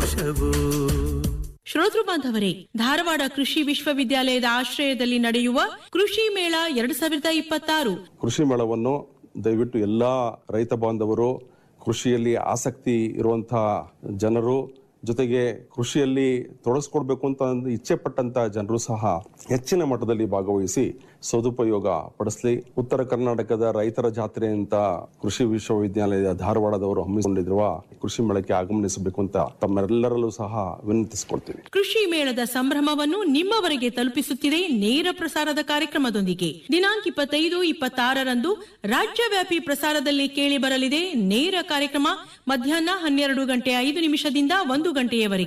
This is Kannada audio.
ಸಂತೋಷವು ಶ್ರೋತೃ ಬಾಂಧವರೇ ಧಾರವಾಡ ಕೃಷಿ ವಿಶ್ವವಿದ್ಯಾಲಯದ ಆಶ್ರಯದಲ್ಲಿ ನಡೆಯುವ ಕೃಷಿ ಮೇಳ ಎರಡ್ ಸಾವಿರದ ಇಪ್ಪತ್ತಾರು ಕೃಷಿ ಮೇಳವನ್ನು ದಯವಿಟ್ಟು ಎಲ್ಲ ರೈತ ಬಾಂಧವರು ಕೃಷಿಯಲ್ಲಿ ಆಸಕ್ತಿ ಇರುವಂತಹ ಜನರು ಜೊತೆಗೆ ಕೃಷಿಯಲ್ಲಿ ತೊಡಗಿಸ್ಕೊಡ್ಬೇಕು ಅಂತ ಒಂದು ಇಚ್ಛೆ ಪಟ್ಟಂತ ಜನರು ಸಹ ಹೆಚ್ಚಿನ ಮಟ್ಟದಲ್ಲಿ ಭಾಗವಹಿಸಿ ಸದುಪಯೋಗ ಪಡಿಸಲಿ ಉತ್ತರ ಕರ್ನಾಟಕದ ರೈತರ ಜಾತ್ರೆ ಅಂತ ಕೃಷಿ ವಿಶ್ವವಿದ್ಯಾಲಯದ ಧಾರವಾಡದವರು ಹಮ್ಮಿಕೊಂಡಿರುವ ಕೃಷಿ ಮೇಳಕ್ಕೆ ಆಗಮನಿಸಬೇಕು ಅಂತ ತಮ್ಮೆಲ್ಲರಲ್ಲೂ ಸಹ ವಿನಂತಿಸಿಕೊಳ್ತೀನಿ ಕೃಷಿ ಮೇಳದ ಸಂಭ್ರಮವನ್ನು ನಿಮ್ಮವರೆಗೆ ತಲುಪಿಸುತ್ತಿದೆ ನೇರ ಪ್ರಸಾರದ ಕಾರ್ಯಕ್ರಮದೊಂದಿಗೆ ದಿನಾಂಕ ಇಪ್ಪತ್ತೈದು ಇಪ್ಪತ್ತಾರರಂದು ರಾಜ್ಯವ್ಯಾಪಿ ಪ್ರಸಾರದಲ್ಲಿ ಕೇಳಿ ಬರಲಿದೆ ನೇರ ಕಾರ್ಯಕ್ರಮ ಮಧ್ಯಾಹ್ನ ಹನ್ನೆರಡು ಗಂಟೆ ಐದು ನಿಮಿಷದಿಂದ ಒಂದು ಗಂಟೆಯವರೆಗೆ